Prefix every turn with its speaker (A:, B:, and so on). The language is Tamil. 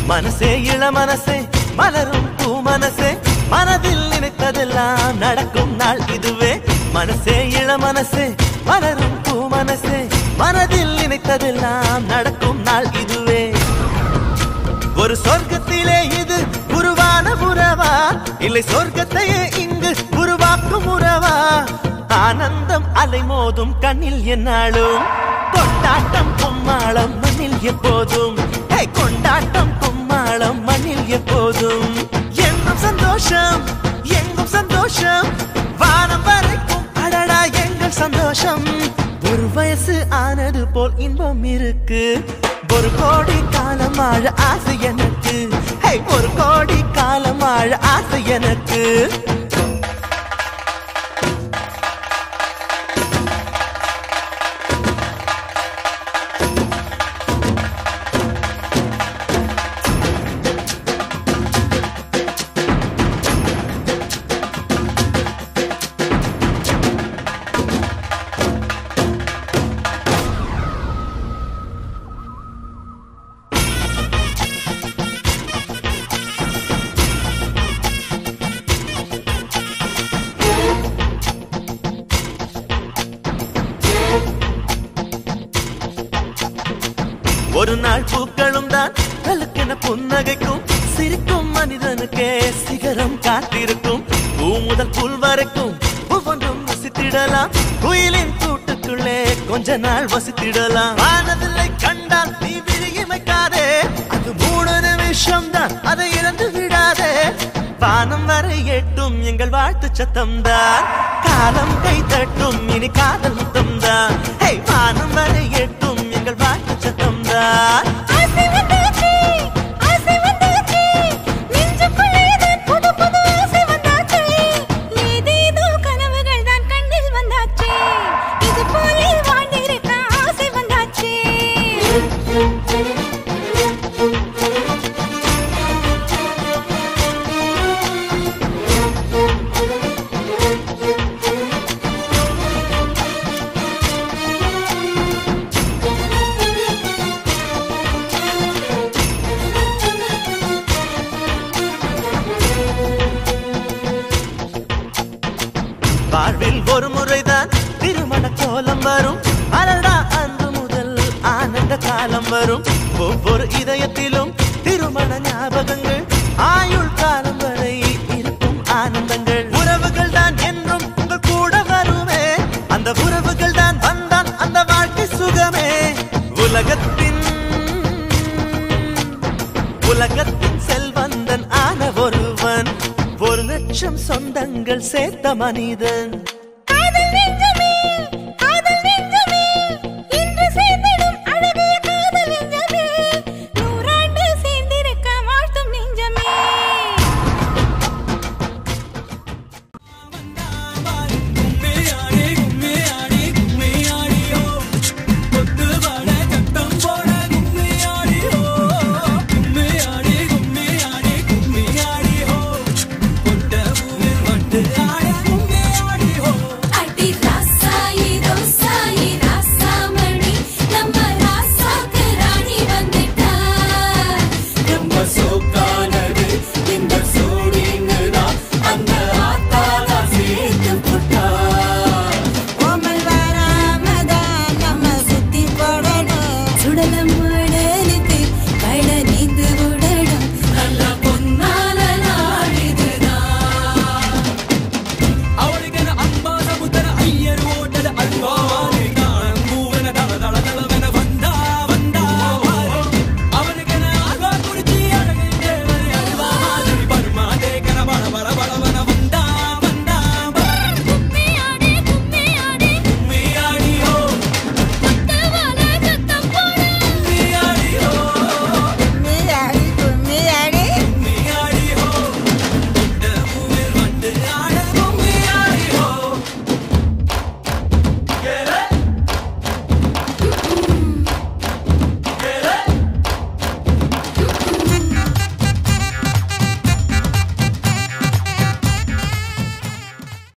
A: மனசே இள மனசே மலரும் பூ மனசே மனதில் நினைத்ததெல்லாம் நடக்கும் நாள் இதுவே மனசே இள மனசே மலரும் பூ மனசே மனதில் நினைத்ததெல்லாம் நடக்கும் நாள் இதுவே ஒரு சொர்க்கத்திலே இது உருவான உறவா இல்லை சொர்க்கத்தையே இங்கு உருவாக்கும் உறவா ஆனந்தம் அலைமோதும் கண்ணில் என்னாலும் கொண்டாட்டம் கும்மாளம் மண்ணில் எப்போதும் ஹே, கொண்டாட்டம் கும்மாளம் மண்ணில் எப்போதும் எங்கும் சந்தோஷம் எங்கும் சந்தோஷம் வானம் வரைக்கும் அடடா எங்கள் சந்தோஷம் ஒரு வயசு ஆனது போல் இன்பம் இருக்கு ஒரு கோடி காலம் ஆழ ஆசை எனக்கு ஹே, ஒரு கோடி காலம் ஆழ ஆசை எனக்கு ஒரு நாள் பூக்களும் தான் கலுக்கென புன்னகைக்கும் சிரிக்கும் மனிதனுக்கே சிகரம் காத்திருக்கும் பூ முதல் புல் வரைக்கும் ஒவ்வொன்றும் வசித்திடலாம் குயிலின் கூட்டுக்குள்ளே கொஞ்ச நாள் வசித்திடலாம் வானவில்லை கண்டால் நீ விழியமைக்காதே அது மூணு நிமிஷம் தான் அதை இழந்து விடாதே வானம் வரை எட்டும் எங்கள் வாழ்த்து சத்தம் தான் காலம் கை தட்டும் இனி காதல் முத்தம் தான் ஹே வானம் வரை எட்டும் எங்கள் வாழ்த்து சத்தம் தான்
B: ஆசை வந்தாச்சு ஆசை வந்தாச்சு நெஞ்சுக்குள்ளே தான் புது புது ஆசை வந்தாச்சு ஏதேதோ கனவுகள் தான் கண்ணில் வந்தாச்சு இது போலே வாழ்ந்திருக்க ஆசை வந்தாச்சு
A: வாழ்வில் ஒரு முறைதான் திருமண கோலம் வரும் அடடா அன்று முதல் ஆனந்த காலம் வரும் ஒவ்வொரு இதயத்திலும் திருமண ஞாபகங்கள் ஆயுள் காலம் வரை இருக்கும் ஆனந்தங்கள் உறவுகள் தான் என்றும் உங்கள் கூட வருமே அந்த உறவுகள் தான் வந்தான் அந்த வாழ்க்கை சுகமே உலகத்தின் உலகத்தின் செல்வந்தன் ஆன ஒருவன் ஒரு லட்சம் சொந்தங்கள் சேர்த்த மனிதன்